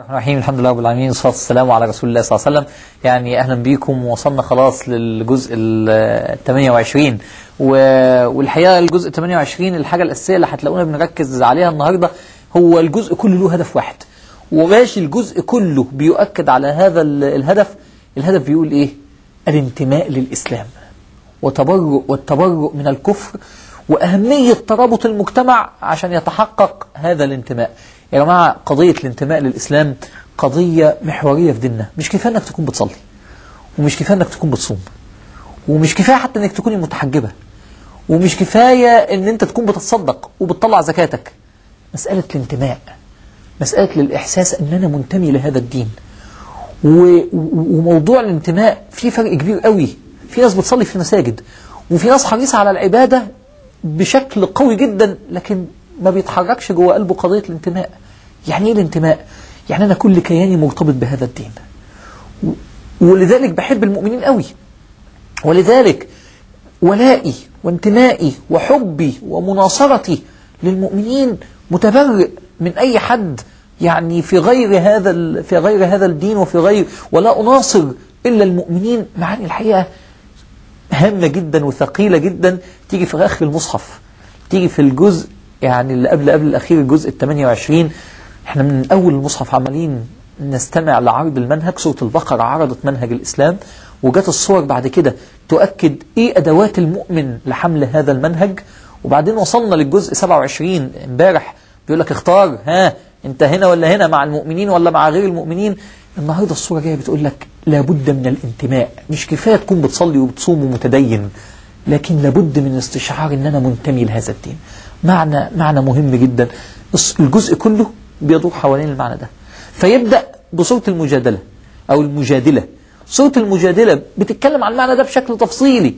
الرحمن الرحيم الحمد لله رب العالمين والصلاة والسلام على رسول الله صلى الله عليه وسلم يعني أهلا بيكم وصلنا خلاص للجزء ال 28 و- والحقيقة الجزء 28 الحاجة الأساسية اللي هتلاقونا بنركز عليها النهاردة هو الجزء كله له هدف واحد وماشي الجزء كله بيؤكد على هذا ال- الهدف الهدف بيقول إيه الانتماء للإسلام وتبرؤ والتبرؤ من الكفر وأهمية ترابط المجتمع عشان يتحقق هذا الانتماء يا جماعة قضية الانتماء للإسلام قضية محورية في ديننا مش كفاية أنك تكون بتصلي ومش كفاية أنك تكون بتصوم ومش كفاية حتى أنك تكوني متحجبة ومش كفاية أن أنت تكون بتتصدق وبتطلع زكاتك مسألة الانتماء مسألة للإحساس أن أنا منتمي لهذا الدين و- و- وموضوع الانتماء فيه فرق كبير قوي في ناس بتصلي في المساجد وفي ناس حريصة على العبادة بشكل قوي جدا لكن ما بيتحركش جوه قلبه قضية الانتماء يعني ايه الانتماء يعني انا كل كياني مرتبط بهذا الدين و- ولذلك بحب المؤمنين قوي ولذلك ولائي وانتمائي وحبي ومناصرتي للمؤمنين متبرئ من أي حد يعني في غير هذا ال- في غير هذا الدين وفي غير ولا أناصر إلا المؤمنين معاني الحقيقة هامة جدا وثقيلة جدا تيجي في آخر المصحف تيجي في الجزء يعني اللي قبل قبل الأخير الجزء ال 28 احنا من أول المصحف عمالين نستمع لعرض المنهج سورة البقرة عرضت منهج الإسلام وجت الصور بعد كده تؤكد إيه أدوات المؤمن لحمل هذا المنهج وبعدين وصلنا للجزء 27 امبارح بيقول لك اختار ها انت هنا ولا هنا مع المؤمنين ولا مع غير المؤمنين النهارده الصورة جاية بتقول لك لابد من الانتماء مش كفاية تكون بتصلي وبتصوم ومتدين لكن لابد من استشعار ان انا منتمي لهذا الدين معنى معنى مهم جدا الص- الجزء كله بيدور حوالين المعنى ده فيبدأ بصورة المجادلة او المجادلة صورة المجادلة بتتكلم عن المعنى ده بشكل تفصيلي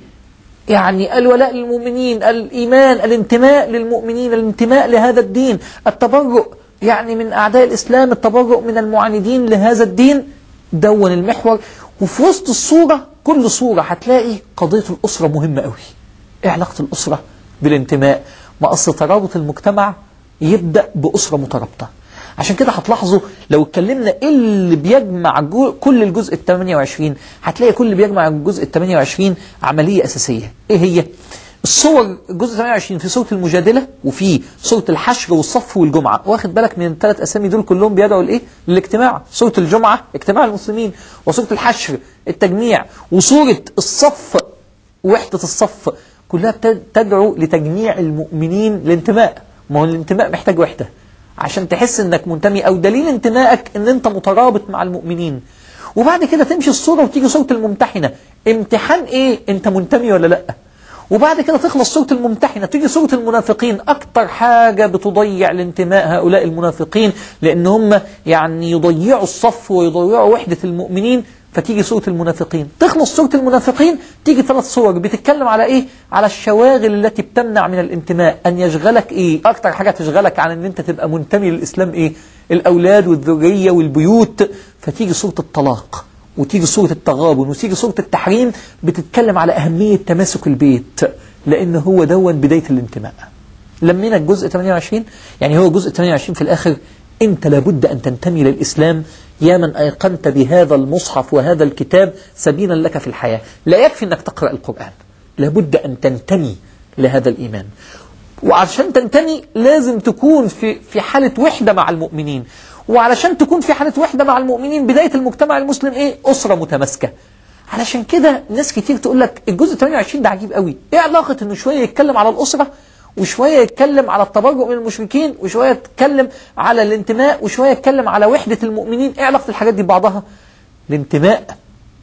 يعني الولاء للمؤمنين الإيمان الانتماء للمؤمنين الانتماء لهذا الدين التبرؤ يعني من أعداء الإسلام التبرؤ من المعاندين لهذا الدين دون المحور وفي وسط الصورة كل صورة هتلاقي قضية الأسرة مهمة قوي إيه علاقة الأسرة بالانتماء ما أصل ترابط المجتمع يبدأ بأسرة مترابطة عشان كده هتلاحظوا لو اتكلمنا ايه اللي بيجمع جو كل الجزء ال 28 هتلاقي كل اللي بيجمع الجزء ال 28 عمليه اساسيه ايه هي؟ الصور الجزء 28 في سوره المجادله وفي سوره الحشر والصف والجمعه واخد بالك من الثلاث اسامي دول كلهم بيدعوا لايه؟ للاجتماع سوره الجمعه اجتماع المسلمين وسوره الحشر التجميع وسوره الصف وحده الصف كلها بت- تدعو لتجميع المؤمنين الانتماء ما هو الانتماء محتاج وحده عشان تحس انك منتمي او دليل انتمائك ان انت مترابط مع المؤمنين وبعد كده تمشي الصورة وتيجي صورة الممتحنة امتحان ايه انت منتمي ولا لا وبعد كده تخلص صورة الممتحنة تيجي صورة المنافقين أكتر حاجة بتضيع الانتماء هؤلاء المنافقين لأن هم يعني يضيعوا الصف ويضيعوا وحدة المؤمنين فتيجي صورة المنافقين تخلص صورة المنافقين تيجي ثلاث صور بتتكلم على ايه على الشواغل التي بتمنع من الانتماء ان يشغلك ايه اكتر حاجة تشغلك عن ان انت تبقى منتمي للاسلام ايه الاولاد والذرية والبيوت فتيجي صورة الطلاق وتيجي صورة التغابن وتيجي صورة التحريم بتتكلم على أهمية تماسك البيت لأن هو دون بداية الانتماء لمينا الجزء 28 يعني هو جزء 28 في الآخر أنت لابد أن تنتمي للإسلام يا من أيقنت بهذا المصحف وهذا الكتاب سبيلا لك في الحياة لا يكفي أنك تقرأ القرآن لابد أن تنتمي لهذا الإيمان وعشان تنتمي لازم تكون في في حالة وحدة مع المؤمنين وعلشان تكون في حالة وحدة مع المؤمنين بداية المجتمع المسلم ايه أسرة متماسكة علشان كده ناس كتير تقول لك الجزء 28 ده عجيب قوي ايه علاقة انه شوية يتكلم على الأسرة وشوية يتكلم على التبرؤ من المشركين وشوية يتكلم على الانتماء وشوية يتكلم على وحدة المؤمنين ايه علاقة الحاجات دي ببعضها الانتماء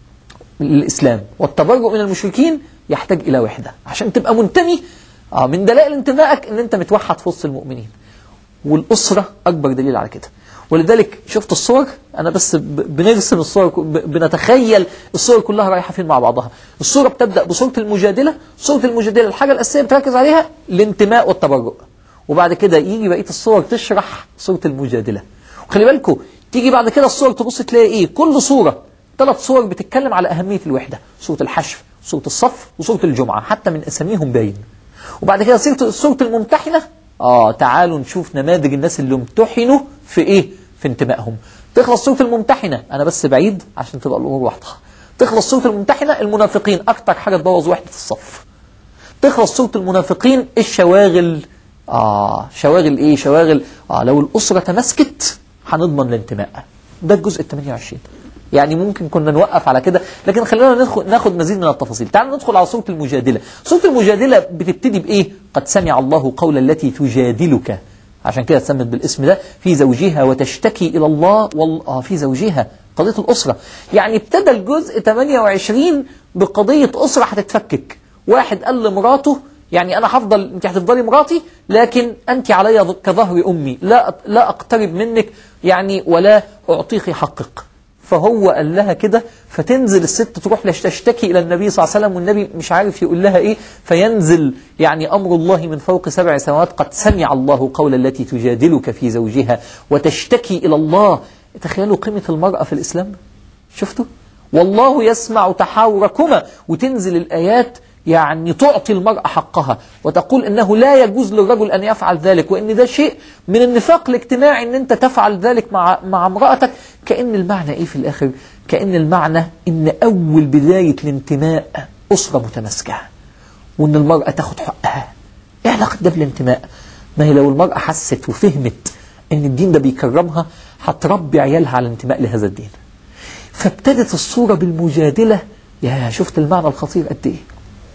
للإسلام والتبرؤ من المشركين يحتاج إلى وحدة عشان تبقى منتمي آه من دلائل انتمائك ان انت متوحد في وسط المؤمنين والأسرة أكبر دليل على كده ولذلك شفت الصور أنا بس ب- بنرسم الصور ك- ب- بنتخيل الصور كلها رايحة فين مع بعضها الصورة بتبدأ بصورة المجادلة صورة المجادلة الحاجة الأساسية بتركز عليها الانتماء والتبرؤ وبعد كده يجي بقية الصور تشرح صورة المجادلة وخلي بالكم تيجي بعد كده الصور تبص تلاقي ايه كل صورة ثلاث صور بتتكلم على أهمية الوحدة صورة الحشر صورة الصف وصورة الجمعة حتى من أساميهم باين وبعد كده صورة صورة الممتحنة اه تعالوا نشوف نماذج الناس اللي امتحنوا في ايه في انتمائهم تخلص سورة الممتحنة أنا بس بعيد عشان تبقى الأمور واضحة تخلص سورة الممتحنة المنافقين أكتر حاجة تبوظ وحدة الصف تخلص سورة المنافقين الشواغل آه شواغل إيه شواغل آه لو الأسرة تمسكت هنضمن الانتماء ده الجزء ال 28 يعني ممكن كنا نوقف على كده لكن خلينا ندخل ناخد مزيد من التفاصيل تعالوا ندخل على سورة المجادلة سورة المجادلة بتبتدي بإيه قد سمع الله قول التي تجادلك عشان كده اتسمت بالاسم ده في زوجها وتشتكي إلى الله وال... آه في زوجها قضية الأسرة يعني ابتدى الجزء 28 بقضية أسرة هتتفكك واحد قال لمراته يعني أنا هفضل أنت هتفضلي مراتي لكن أنت علي كظهر أمي لا لا أقترب منك يعني ولا أعطيك حقك فهو قال لها كده فتنزل الست تروح تشتكي إلى النبي صلى الله عليه وسلم والنبي مش عارف يقول لها إيه فينزل يعني أمر الله من فوق سبع سماوات قد سمع الله قول التي تجادلك في زوجها وتشتكي إلى الله تخيلوا قيمة المرأة في الإسلام شفتوا والله يسمع تحاوركما وتنزل الآيات يعني تعطي المرأة حقها وتقول إنه لا يجوز للرجل أن يفعل ذلك وإن ده شيء من النفاق الاجتماعي أن أنت تفعل ذلك مع, مع امرأتك كأن المعنى إيه في الآخر كأن المعنى إن أول بداية الانتماء أسرة متماسكة وإن المرأة تاخد حقها إيه علاقة ده بالانتماء ما هي لو المرأة حست وفهمت إن الدين ده بيكرمها هتربي عيالها على الانتماء لهذا الدين فابتدت الصورة بالمجادلة يا شفت المعنى الخطير قد إيه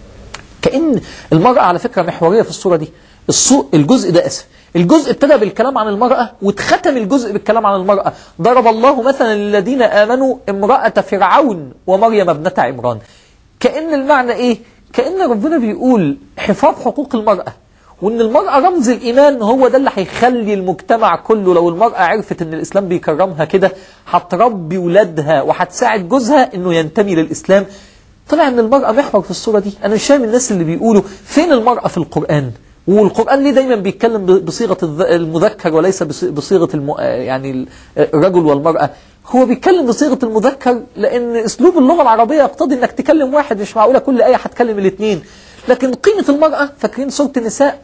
كأن المرأة على فكرة محورية في الصورة دي الجزء ده أسف الجزء ابتدى بالكلام عن المرأة واتختم الجزء بالكلام عن المرأة ضرب الله مثلا للذين آمنوا امرأة فرعون ومريم ابنة عمران كأن المعنى إيه؟ كأن ربنا بيقول حفاظ حقوق المرأة وان المرأة رمز الإيمان هو ده اللي هيخلي المجتمع كله لو المرأة عرفت ان الإسلام بيكرمها كده هتربي ولادها وهتساعد جوزها انه ينتمي للإسلام طلع ان المرأة محور في الصورة دي انا مش فاهم الناس اللي بيقولوا فين المرأة في القرآن والقرآن ليه دايما بيتكلم بصيغة المذكر وليس بصيغة الم... يعني الرجل والمرأة هو بيتكلم بصيغة المذكر لأن أسلوب اللغة العربية يقتضي أنك تكلم واحد مش معقولة كل آية هتكلم الاثنين لكن قيمة المرأة فاكرين سورة النساء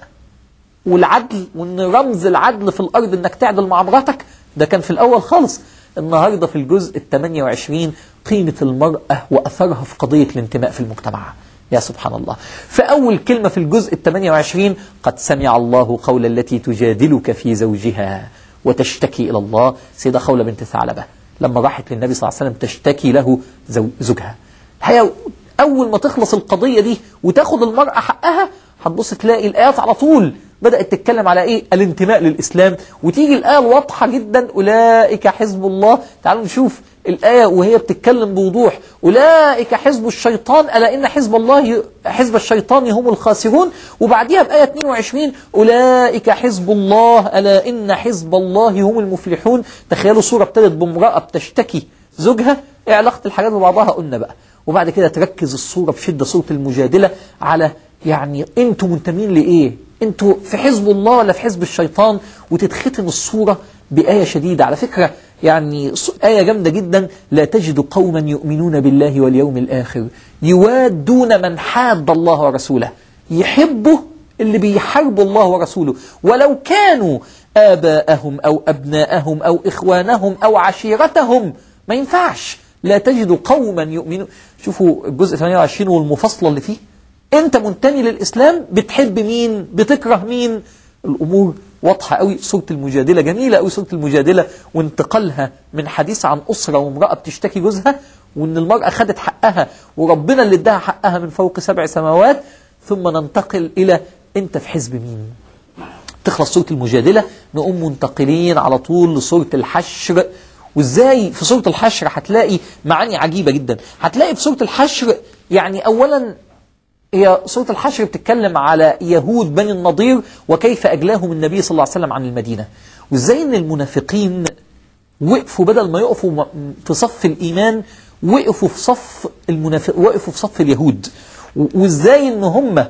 والعدل وأن رمز العدل في الأرض أنك تعدل مع مراتك ده كان في الأول خالص النهاردة في الجزء ال 28 قيمة المرأة وأثرها في قضية الانتماء في المجتمع يا سبحان الله فأول كلمة في الجزء ال 28 قد سمع الله قول التي تجادلك في زوجها وتشتكي إلى الله سيدة خولة بنت ثعلبة لما راحت للنبي صلى الله عليه وسلم تشتكي له زوجها الحقيقة أول ما تخلص القضية دي وتاخد المرأة حقها هتبص تلاقي الآيات على طول بدأت تتكلم على إيه الانتماء للإسلام وتيجي الآية الواضحة جدا أولئك حزب الله تعالوا نشوف الآية وهي بتتكلم بوضوح أولئك حزب الشيطان ألا إن حزب الله حزب الشيطان هم الخاسرون وبعديها بآية 22 أولئك حزب الله ألا إن حزب الله هم المفلحون تخيلوا صورة ابتدت بامرأة بتشتكي زوجها إيه علاقة الحاجات ببعضها قلنا بقى وبعد كده تركز الصورة بشدة صورة المجادلة على يعني أنتوا منتمين لإيه أنتوا في حزب الله ولا في حزب الشيطان وتتختم الصورة بآية شديدة على فكرة يعني آية جامدة جدا لا تجد قوما يؤمنون بالله واليوم الآخر يوادون من حاد الله ورسوله يحبوا اللي بيحاربوا الله ورسوله ولو كانوا آباءهم أو أبناءهم أو إخوانهم أو عشيرتهم ما ينفعش لا تجد قوما يؤمنون شوفوا الجزء 28 والمفصلة اللي فيه أنت منتمي للإسلام بتحب مين بتكره مين الأمور واضحة قوي سورة المجادلة جميلة قوي سورة المجادلة وانتقالها من حديث عن أسرة وامرأة بتشتكي جوزها وإن المرأة خدت حقها وربنا اللي اداها حقها من فوق سبع سماوات ثم ننتقل إلى أنت في حزب مين تخلص سورة المجادلة نقوم منتقلين على طول لسورة الحشر وازاي في سورة الحشر هتلاقي معاني عجيبة جدا هتلاقي في سورة الحشر يعني أولا هي سورة الحشر بتتكلم على يهود بني النضير وكيف أجلاهم النبي صلى الله عليه وسلم عن المدينة وإزاي أن المنافقين وقفوا بدل ما يقفوا في صف الإيمان وقفوا في صف المنافق وقفوا في صف اليهود وإزاي أن هم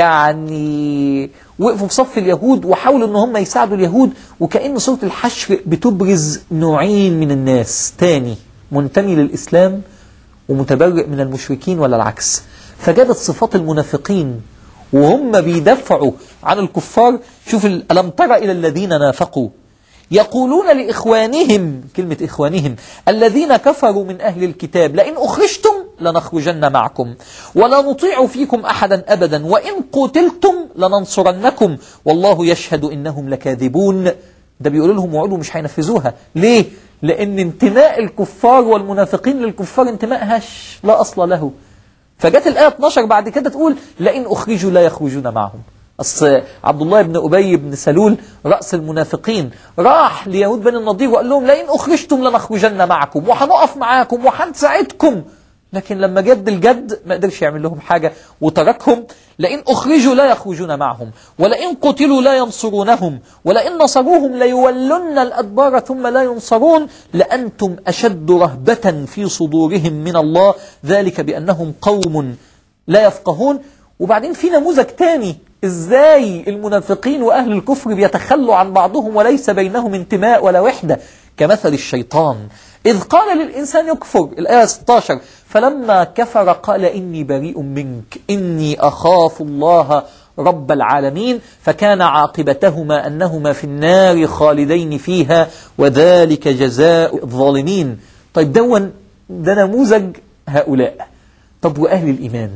يعني وقفوا في صف اليهود وحاولوا أن هم يساعدوا اليهود وكأن سورة الحشر بتبرز نوعين من الناس تاني منتمي للإسلام ومتبرئ من المشركين ولا العكس فجابت صفات المنافقين وهم بيدافعوا عن الكفار شوف ألم تر إلى الذين نافقوا يقولون لإخوانهم كلمة إخوانهم الذين كفروا من أهل الكتاب لئن أخرجتم لنخرجن معكم ولا نطيع فيكم أحدا أبدا وإن قتلتم لننصرنكم والله يشهد إنهم لكاذبون ده بيقول لهم وعود مش هينفذوها ليه؟ لأن انتماء الكفار والمنافقين للكفار انتماء هش لا أصل له فجت الآية 12 بعد كده تقول لئن أخرجوا لا يخرجون معهم أصل عبد الله بن أبي بن سلول رأس المنافقين راح ليهود بن النضير وقال لهم لئن أخرجتم لنخرجن معكم وهنقف معاكم وهنساعدكم لكن لما جد الجد ما قدرش يعمل لهم حاجة وتركهم لئن أخرجوا لا يخرجون معهم ولئن قتلوا لا ينصرونهم ولئن نصروهم ليولن الأدبار ثم لا ينصرون لأنتم أشد رهبة في صدورهم من الله ذلك بأنهم قوم لا يفقهون وبعدين في نموذج تاني ازاي المنافقين واهل الكفر بيتخلوا عن بعضهم وليس بينهم انتماء ولا وحده كمثل الشيطان اذ قال للانسان يكفر الايه 16 فلما كفر قال اني بريء منك اني اخاف الله رب العالمين فكان عاقبتهما انهما في النار خالدين فيها وذلك جزاء الظالمين طيب دون ده نموذج هؤلاء طب واهل الايمان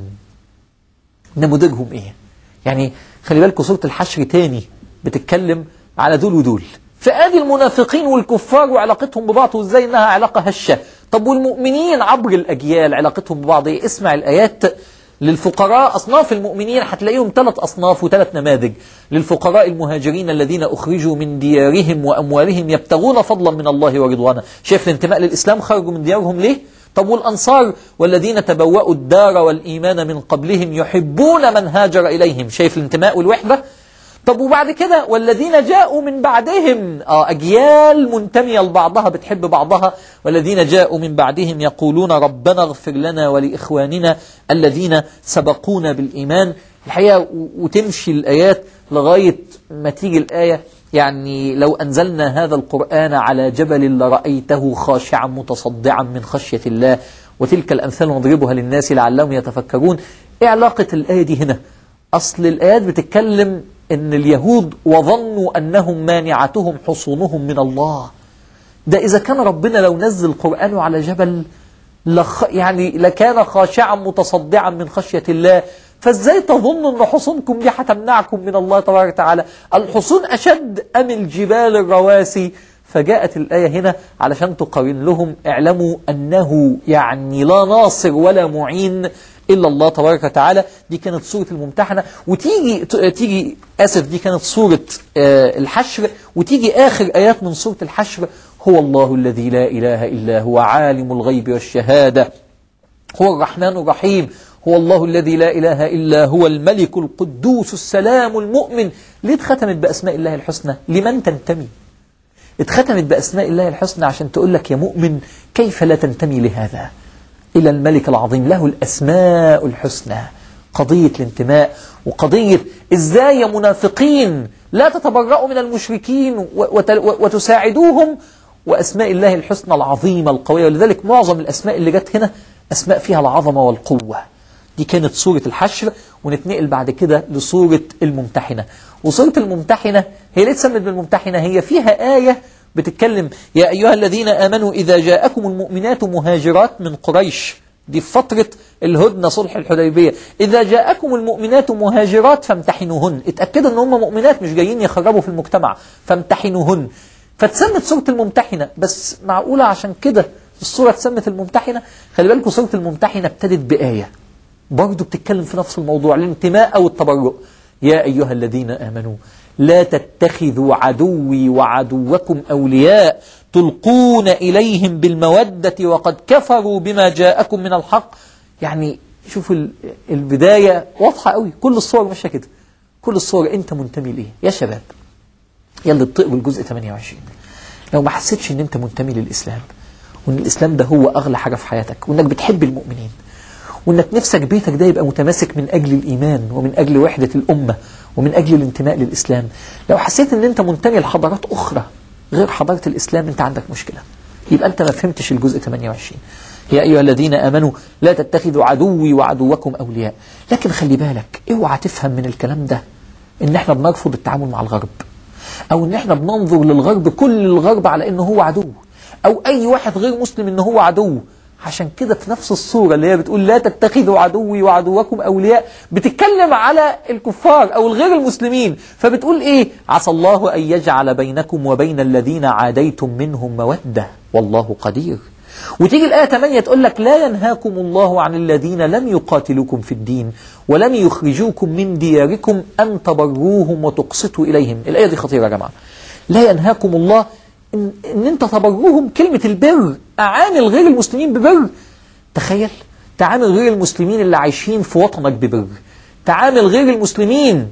نموذجهم ايه يعني خلي بالكم سورة الحشر تاني بتتكلم على دول ودول فادي المنافقين والكفار وعلاقتهم ببعض وازاي انها علاقة هشة طب والمؤمنين عبر الاجيال علاقتهم ببعض ايه اسمع الايات للفقراء أصناف المؤمنين هتلاقيهم ثلاث أصناف وثلاث نماذج للفقراء المهاجرين الذين أخرجوا من ديارهم وأموالهم يبتغون فضلا من الله ورضوانا شايف الانتماء للإسلام خرجوا من ديارهم ليه؟ طب والأنصار والذين تبوأوا الدار والإيمان من قبلهم يحبون من هاجر إليهم شايف الانتماء والوحدة طب وبعد كده والذين جاءوا من بعدهم آه أجيال منتمية لبعضها بتحب بعضها والذين جاءوا من بعدهم يقولون ربنا اغفر لنا ولإخواننا الذين سبقونا بالإيمان الحقيقة وتمشي الآيات لغاية ما تيجي الآية يعني لو أنزلنا هذا القرآن على جبل لرأيته خاشعا متصدعا من خشية الله وتلك الأمثال نضربها للناس لعلهم يتفكرون إيه علاقة الآية دي هنا أصل الآيات بتتكلم أن اليهود وظنوا أنهم مانعتهم حصونهم من الله ده إذا كان ربنا لو نزل القرآن على جبل لخ يعني لكان خاشعا متصدعا من خشية الله فازاي تظنوا ان حصونكم دي هتمنعكم من الله تبارك وتعالى الحصون اشد ام الجبال الرواسي فجاءت الآية هنا علشان تقارن لهم اعلموا أنه يعني لا ناصر ولا معين إلا الله تبارك وتعالى دي كانت سورة الممتحنة وتيجي تيجي آسف دي كانت سورة آه الحشر وتيجي آخر آيات من سورة الحشر هو الله الذي لا إله إلا هو عالم الغيب والشهادة هو الرحمن الرحيم هو الله الذي لا إله إلا هو الملك القدوس السلام المؤمن ليه اتختمت بأسماء الله الحسنى لمن تنتمي اتختمت بأسماء الله الحسنى عشان تقول لك يا مؤمن كيف لا تنتمي لهذا إلى الملك العظيم له الأسماء الحسنى قضية الانتماء وقضية إزاي يا منافقين لا تتبرأوا من المشركين وتساعدوهم وأسماء الله الحسنى العظيمة القوية ولذلك معظم الأسماء اللي جت هنا أسماء فيها العظمة والقوة دي كانت سورة الحشر ونتنقل بعد كده لسورة الممتحنة وسورة الممتحنة هي ليه اتسمت بالممتحنة هي فيها آية بتتكلم يا أيها الذين آمنوا إذا جاءكم المؤمنات مهاجرات من قريش دي في فترة الهدنة صلح الحديبية إذا جاءكم المؤمنات مهاجرات فامتحنوهن اتأكدوا أن هم مؤمنات مش جايين يخربوا في المجتمع فامتحنوهن فتسمت سورة الممتحنة بس معقولة عشان كده السورة اتسمت الممتحنة خلي بالكم سورة الممتحنة ابتدت بآية برضه بتتكلم في نفس الموضوع الانتماء أو التبرؤ يا أيها الذين آمنوا لا تتخذوا عدوي وعدوكم أولياء تلقون إليهم بالمودة وقد كفروا بما جاءكم من الحق يعني شوفوا البداية واضحة قوي كل الصور ماشية كده كل الصور أنت منتمي ليه يا شباب يلا تقروا الجزء 28 لو ما حسيتش ان انت منتمي للإسلام وان الإسلام ده هو أغلى حاجة في حياتك وانك بتحب المؤمنين وانك نفسك بيتك ده يبقى متماسك من أجل الإيمان ومن أجل وحدة الأمة ومن أجل الانتماء للإسلام لو حسيت ان انت منتمي لحضارات أخرى غير حضارة الإسلام انت عندك مشكلة يبقى انت ما فهمتش الجزء 28 يا أيها الذين آمنوا لا تتخذوا عدوي وعدوكم أولياء لكن خلي بالك اوعى تفهم من الكلام ده ان احنا بنرفض التعامل مع الغرب او ان احنا بننظر للغرب كل الغرب على انه هو عدو او اي واحد غير مسلم ان هو عدو عشان كده في نفس الصورة اللي هي بتقول لا تتخذوا عدوي وعدوكم أولياء بتتكلم على الكفار أو الغير المسلمين فبتقول إيه عسى الله أن يجعل بينكم وبين الذين عاديتم منهم مودة والله قدير وتيجي الآية 8 تقول لك لا ينهاكم الله عن الذين لم يقاتلوكم في الدين ولم يخرجوكم من دياركم أن تبروهم وتقسطوا إليهم الآية دي خطيرة يا جماعة لا ينهاكم الله إن, إن أنت تبروهم كلمة البر أعامل غير المسلمين ببر تخيل تعامل غير المسلمين اللي عايشين في وطنك ببر تعامل غير المسلمين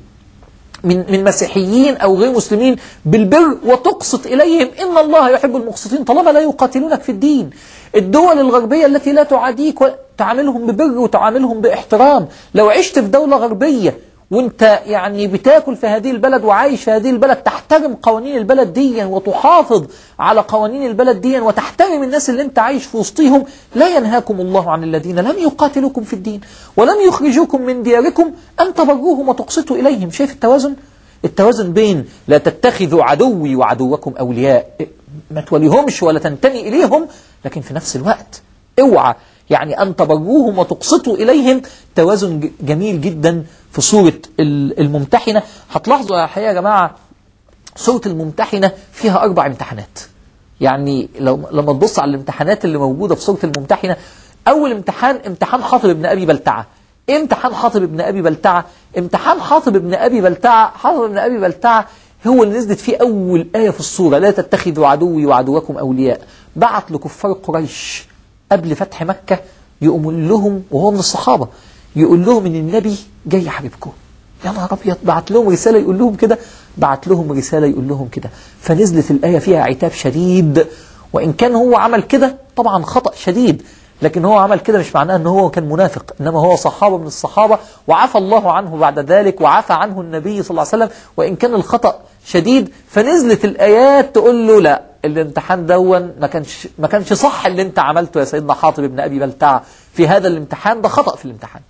من من مسيحيين او غير مسلمين بالبر وتقسط اليهم ان الله يحب المقسطين طالما لا يقاتلونك في الدين الدول الغربيه التي لا تعاديك تعاملهم ببر وتعاملهم باحترام لو عشت في دوله غربيه وانت يعني بتاكل في هذه البلد وعايش في هذه البلد تحترم قوانين البلد دي وتحافظ على قوانين البلد دي وتحترم الناس اللي انت عايش في وسطهم لا ينهاكم الله عن الذين لم يقاتلوكم في الدين ولم يخرجوكم من دياركم ان تبروهم وتقسطوا اليهم شايف التوازن التوازن بين لا تتخذوا عدوي وعدوكم اولياء ما توليهمش ولا تنتمي اليهم لكن في نفس الوقت اوعى يعني أن تبروهم وتقسطوا إليهم توازن جميل جدا في سورة الممتحنة هتلاحظوا يا حقيقة يا جماعة سورة الممتحنة فيها أربع امتحانات يعني لو لما تبص على الامتحانات اللي موجودة في سورة الممتحنة أول امتحان امتحان حاطب ابن أبي بلتعة إيه امتحان حاطب ابن أبي بلتعة امتحان حاطب ابن أبي بلتعة حاطب ابن أبي بلتعة هو اللي نزلت فيه أول آية في السورة لا تتخذوا عدوي وعدوكم أولياء بعت لكفار قريش قبل فتح مكة يقوم لهم وهو من الصحابة يقول لهم ان النبي جاي حبيبكم يا نهار ابيض بعت لهم رسالة يقول لهم كده بعت لهم رسالة يقول لهم كده فنزلت الآية فيها عتاب شديد وإن كان هو عمل كده طبعا خطأ شديد لكن هو عمل كده مش معناه ان هو كان منافق انما هو صحابة من الصحابة وعفى الله عنه بعد ذلك وعفى عنه النبي صلى الله عليه وسلم وإن كان الخطأ شديد فنزلت الآيات تقول له لا الامتحان دون ما كانش ما كانش صح اللي انت عملته يا سيدنا حاطب ابن ابي بلتع في هذا الامتحان ده خطأ في الامتحان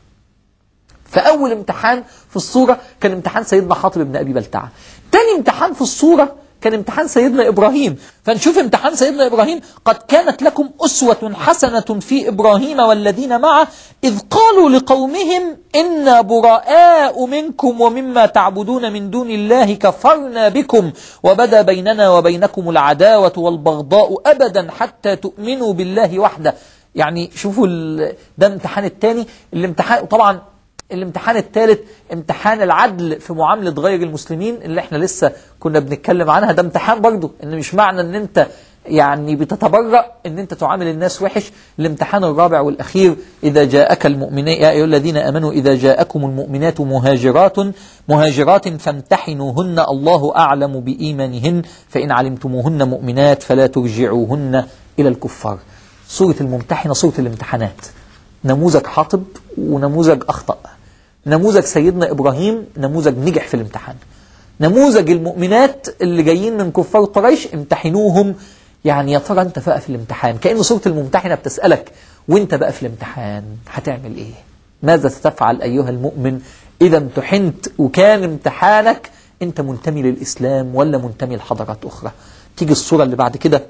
فأول امتحان في الصورة كان امتحان سيدنا حاطب ابن أبي بلتعة تاني امتحان في الصورة كان امتحان سيدنا إبراهيم فنشوف امتحان سيدنا إبراهيم قد كانت لكم أسوة حسنة في إبراهيم والذين معه إذ قالوا لقومهم إنا براء منكم ومما تعبدون من دون الله كفرنا بكم وبدا بيننا وبينكم العداوة والبغضاء أبدا حتى تؤمنوا بالله وحده يعني شوفوا ده امتحان الثاني الامتحان طبعا الامتحان الثالث امتحان العدل في معاملة غير المسلمين اللي احنا لسه كنا بنتكلم عنها ده امتحان برضه ان مش معنى ان انت يعني بتتبرأ ان انت تعامل الناس وحش الامتحان الرابع والاخير اذا جاءك المؤمنين يا ايها الذين امنوا اذا جاءكم المؤمنات مهاجرات مهاجرات فامتحنوهن الله اعلم بايمانهن فان علمتموهن مؤمنات فلا ترجعوهن الى الكفار سورة الممتحنة سورة الامتحانات نموذج حاطب ونموذج أخطأ نموذج سيدنا إبراهيم نموذج نجح في الامتحان نموذج المؤمنات اللي جايين من كفار قريش امتحنوهم يعني يا ترى انت بقى في الامتحان كأن سورة الممتحنة بتسألك وانت بقى في الامتحان هتعمل ايه ماذا ستفعل أيها المؤمن إذا امتحنت وكان امتحانك انت منتمي للإسلام ولا منتمي لحضارات أخرى تيجي الصورة اللي بعد كده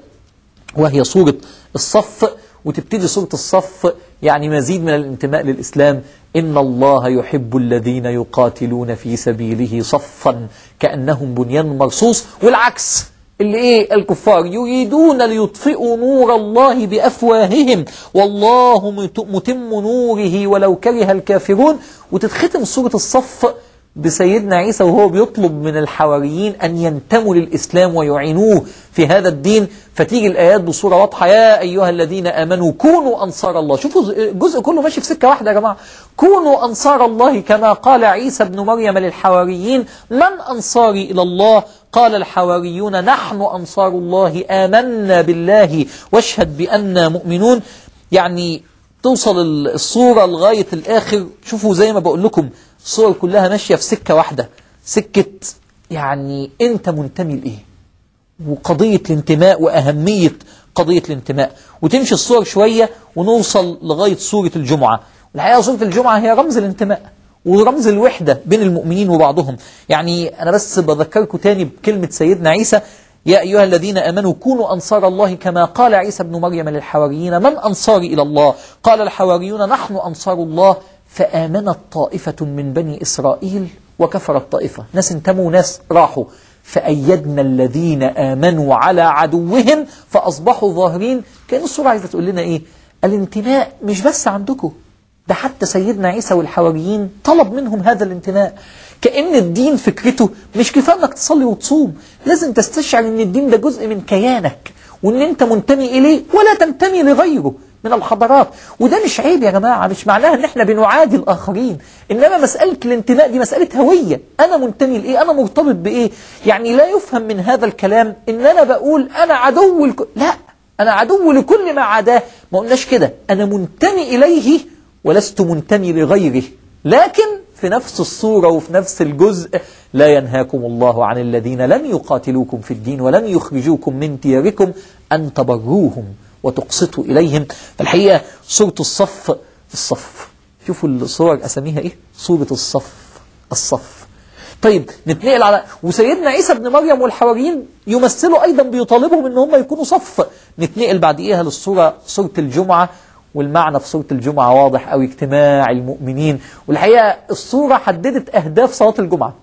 وهي صورة الصف وتبتدي سورة الصف يعني مزيد من الانتماء للإسلام إن الله يحب الذين يقاتلون في سبيله صفا كأنهم بنيان مرصوص والعكس اللي ايه الكفار يريدون ليطفئوا نور الله بأفواههم والله متم نوره ولو كره الكافرون وتتختم سورة الصف بسيدنا عيسى وهو بيطلب من الحواريين أن ينتموا للإسلام ويعينوه في هذا الدين فتيجي الآيات بصورة واضحة يا أيها الذين آمنوا كونوا أنصار الله شوفوا الجزء كله ماشي في سكة واحدة يا جماعة كونوا أنصار الله كما قال عيسى ابن مريم للحواريين من أنصاري إلى الله قال الحواريون نحن أنصار الله آمنا بالله واشهد بأننا مؤمنون يعني توصل الصورة لغاية الآخر شوفوا زي ما بقول لكم الصور كلها ماشية في سكة واحدة سكة يعني أنت منتمي لإيه وقضية الانتماء وأهمية قضية الانتماء وتمشي الصور شوية ونوصل لغاية سورة الجمعة الحقيقة سورة الجمعة هي رمز الانتماء ورمز الوحدة بين المؤمنين وبعضهم يعني أنا بس بذكركم تاني بكلمة سيدنا عيسى يا أيها الذين آمنوا كونوا أنصار الله كما قال عيسى ابن مريم للحواريين من أنصاري إلى الله قال الحواريون نحن أنصار الله فآمنت طائفة من بني إسرائيل وكفرت طائفة ناس انتموا ناس راحوا فأيدنا الذين آمنوا على عدوهم فأصبحوا ظاهرين كأن الصورة عايزة تقول لنا إيه الانتماء مش بس عندكم ده حتى سيدنا عيسى والحواريين طلب منهم هذا الانتماء كأن الدين فكرته مش كفاية انك تصلي وتصوم لازم تستشعر ان الدين ده جزء من كيانك وان انت منتمي اليه ولا تنتمي لغيره من الحضارات وده مش عيب يا جماعة مش معناها ان احنا بنعادي الاخرين انما مسألة الانتماء دي مسألة هوية انا منتمي لايه انا مرتبط بايه يعني لا يفهم من هذا الكلام ان انا بقول انا عدو الك... لا انا عدو لكل ما عداه ما قلناش كده انا منتمي اليه ولست منتمي لغيره لكن في نفس الصورة وفي نفس الجزء لا ينهاكم الله عن الذين لم يقاتلوكم في الدين ولم يخرجوكم من دياركم أن تبروهم وتقسطوا إليهم فالحقيقة سورة الصف الصف شوفوا الصور أسميها إيه سورة الصف الصف طيب نتنقل على وسيدنا عيسى ابن مريم والحواريين يمثلوا أيضا بيطالبهم أن هم يكونوا صف نتنقل بعد إيها للصورة سورة الجمعة والمعنى في سورة الجمعة واضح أو اجتماع المؤمنين والحقيقة الصورة حددت أهداف صلاة الجمعة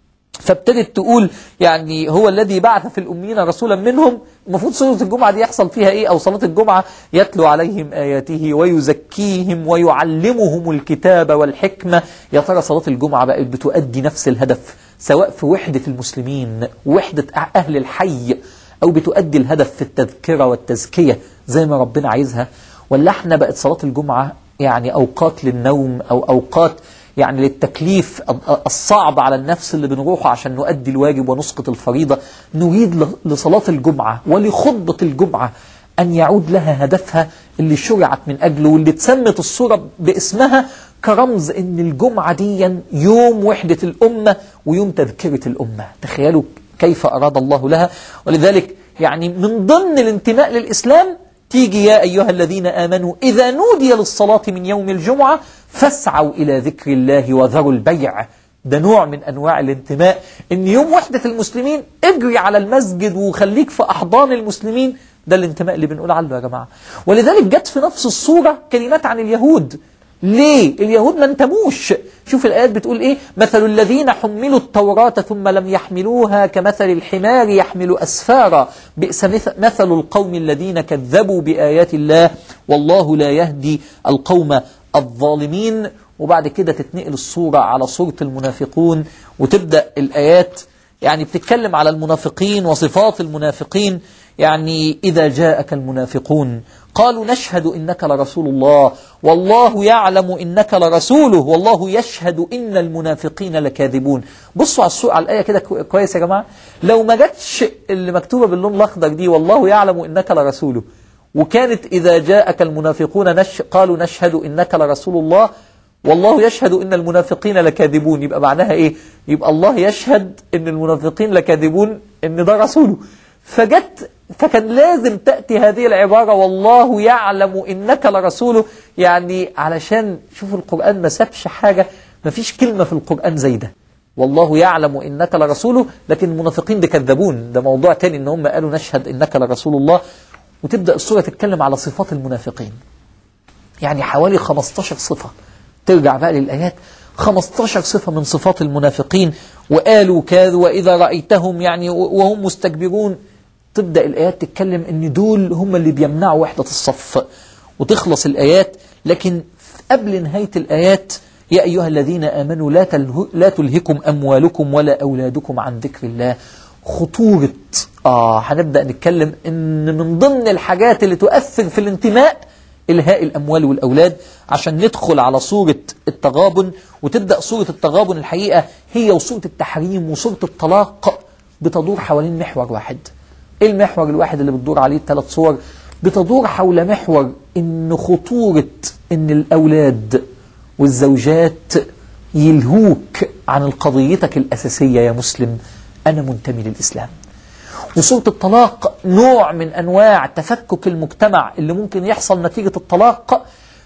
فابتدت تقول يعني هو الذي بعث في الأمين رسولا منهم المفروض سورة الجمعة دي يحصل فيها إيه أو صلاة الجمعة يتلو عليهم آياته ويزكيهم ويعلمهم الكتاب والحكمة يا ترى صلاة الجمعة بقت بتؤدي نفس الهدف سواء في وحدة المسلمين وحدة أهل الحي أو بتؤدي الهدف في التذكرة والتزكية زي ما ربنا عايزها ولا احنا بقت صلاة الجمعة يعني أوقات للنوم أو أوقات يعني للتكليف الصعب على النفس اللي بنروحه عشان نؤدي الواجب ونسقط الفريضة نريد لصلاة الجمعة ولخطبة الجمعة أن يعود لها هدفها اللي شرعت من أجله واللي تسمت الصورة باسمها كرمز أن الجمعة دي يوم وحدة الأمة ويوم تذكرة الأمة تخيلوا كيف أراد الله لها ولذلك يعني من ضمن الانتماء للإسلام تيجي يا أيها الذين آمنوا إذا نودي للصلاة من يوم الجمعة فاسعوا إلى ذكر الله وذروا البيع ده نوع من أنواع الانتماء إن يوم وحدة المسلمين اجري على المسجد وخليك في أحضان المسلمين ده الانتماء اللي بنقول عنه يا جماعة ولذلك جت في نفس الصورة كلمات عن اليهود ليه اليهود ما انتموش شوف الآيات بتقول إيه مثل الذين حملوا التوراة ثم لم يحملوها كمثل الحمار يحمل أسفارا بئس مثل القوم الذين كذبوا بآيات الله والله لا يهدي القوم الظالمين وبعد كده تتنقل الصورة على صورة المنافقون وتبدأ الآيات يعني بتتكلم على المنافقين وصفات المنافقين يعني إذا جاءك المنافقون قالوا نشهد إنك لرسول الله والله يعلم إنك لرسوله والله يشهد إن المنافقين لكاذبون بصوا على السوق على الآية كده كويس يا جماعة لو ما جاتش اللي مكتوبة باللون الأخضر دي والله يعلم إنك لرسوله وكانت إذا جاءك المنافقون نش قالوا نشهد إنك لرسول الله والله يشهد إن المنافقين لكاذبون يبقى معناها إيه يبقى الله يشهد إن المنافقين لكاذبون إن ده رسوله فجت فكان لازم تأتي هذه العبارة والله يعلم إنك لرسوله يعني علشان شوفوا القرآن ما سابش حاجة ما فيش كلمة في القرآن زي ده والله يعلم إنك لرسوله لكن المنافقين ده كذبون ده موضوع تاني إن هم قالوا نشهد إنك لرسول الله وتبدأ السورة تتكلم على صفات المنافقين يعني حوالي 15 صفة ترجع بقى للآيات 15 صفة من صفات المنافقين وقالوا كذا وإذا رأيتهم يعني وهم مستكبرون تبدأ الآيات تتكلم ان دول هم اللي بيمنعوا وحدة الصف وتخلص الآيات لكن قبل نهاية الآيات يا أيها الذين آمنوا لا, تله لا تلهكم أموالكم ولا أولادكم عن ذكر الله خطورة آه هنبدأ نتكلم إن من ضمن الحاجات اللي تؤثر في الانتماء إلهاء الأموال والأولاد عشان ندخل على صورة التغابن وتبدأ صورة التغابن الحقيقة هي وصورة التحريم وصورة الطلاق بتدور حوالين محور واحد ايه المحور الواحد اللي بتدور عليه الثلاث صور بتدور حول محور ان خطورة ان الاولاد والزوجات يلهوك عن قضيتك الاساسية يا مسلم انا منتمي للاسلام وصورة الطلاق نوع من انواع تفكك المجتمع اللي ممكن يحصل نتيجة الطلاق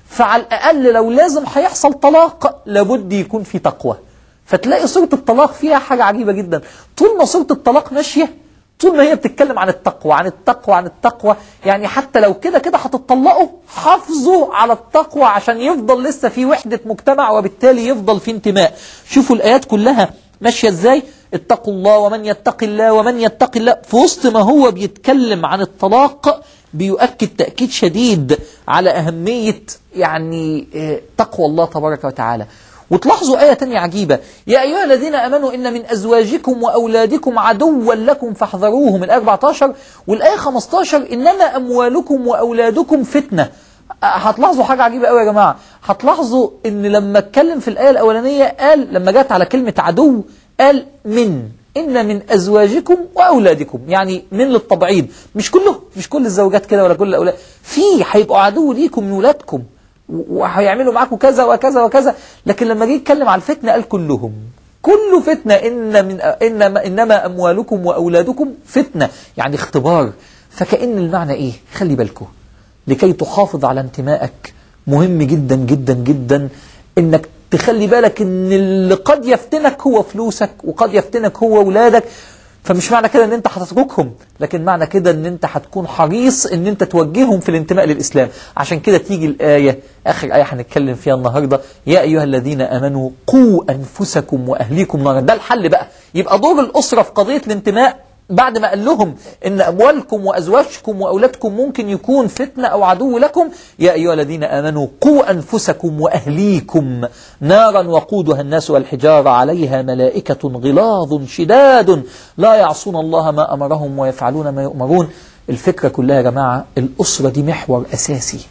فعلى الأقل لو لازم هيحصل طلاق لابد يكون في تقوى فتلاقي سورة الطلاق فيها حاجة عجيبة جدا طول ما سورة الطلاق ماشية طول ما هي بتتكلم عن التقوى عن التقوى عن التقوى يعني حتى لو كده كده هتطلقوا حافظوا على التقوى عشان يفضل لسه في وحدة مجتمع وبالتالي يفضل في انتماء شوفوا الآيات كلها ماشية ازاي اتقوا الله ومن يتق الله ومن يتق الله في وسط ما هو بيتكلم عن الطلاق بيؤكد تأكيد شديد على أهمية يعني اه تقوى الله تبارك وتعالى وتلاحظوا آية تانية عجيبة يا أيها الذين أمنوا إن من أزواجكم وأولادكم عدوا لكم فاحذروهم الآية 14 والآية 15 إنما أموالكم وأولادكم فتنة هتلاحظوا حاجة عجيبة قوي يا جماعة هتلاحظوا إن لما اتكلم في الآية الأولانية قال لما جت على كلمة عدو قال من إن من أزواجكم وأولادكم يعني من للتبعيض مش كله مش كل الزوجات كده ولا كل الأولاد في هيبقوا عدو ليكم من ولادكم وهيعملوا معاكم كذا وكذا وكذا لكن لما جه يتكلم على الفتنة قال كلهم كل فتنة إن من إنما, إنما أموالكم وأولادكم فتنة يعني اختبار فكأن المعنى إيه خلي بالكم لكي تحافظ على انتمائك مهم جدا جدا جدا إنك تخلي بالك إن اللي قد يفتنك هو فلوسك وقد يفتنك هو أولادك فمش معنى كده ان انت هتتركهم لكن معنى كده ان انت هتكون حريص ان انت توجههم في الانتماء للإسلام عشان كده تيجي الآية آخر آية هنتكلم فيها النهاردة يا أيها الذين أمنوا قوا أنفسكم وأهليكم نارا ده الحل بقى يبقى دور الأسرة في قضية الانتماء بعد ما قال لهم ان اموالكم وازواجكم واولادكم ممكن يكون فتنه او عدو لكم يا ايها الذين امنوا قوا انفسكم واهليكم نارا وقودها الناس والحجاره عليها ملائكه غلاظ شداد لا يعصون الله ما امرهم ويفعلون ما يؤمرون الفكره كلها يا جماعه الاسره دي محور اساسي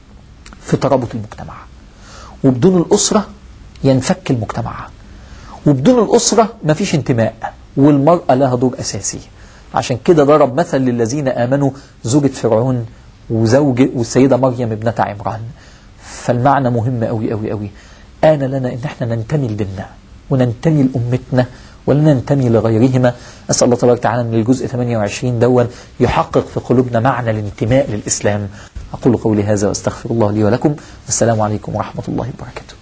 في ترابط المجتمع وبدون الاسره ينفك المجتمع وبدون الاسره مفيش انتماء والمرأة لها دور أساسي عشان كده ضرب مثل للذين آمنوا زوجة فرعون وزوج والسيدة مريم ابنة عمران فالمعنى مهم قوي قوي قوي آن لنا إن احنا ننتمي لديننا وننتمي لأمتنا ولا ننتمي لغيرهما أسأل الله تبارك وتعالى أن الجزء 28 دون يحقق في قلوبنا معنى الانتماء للإسلام أقول قولي هذا وأستغفر الله لي ولكم والسلام عليكم ورحمة الله وبركاته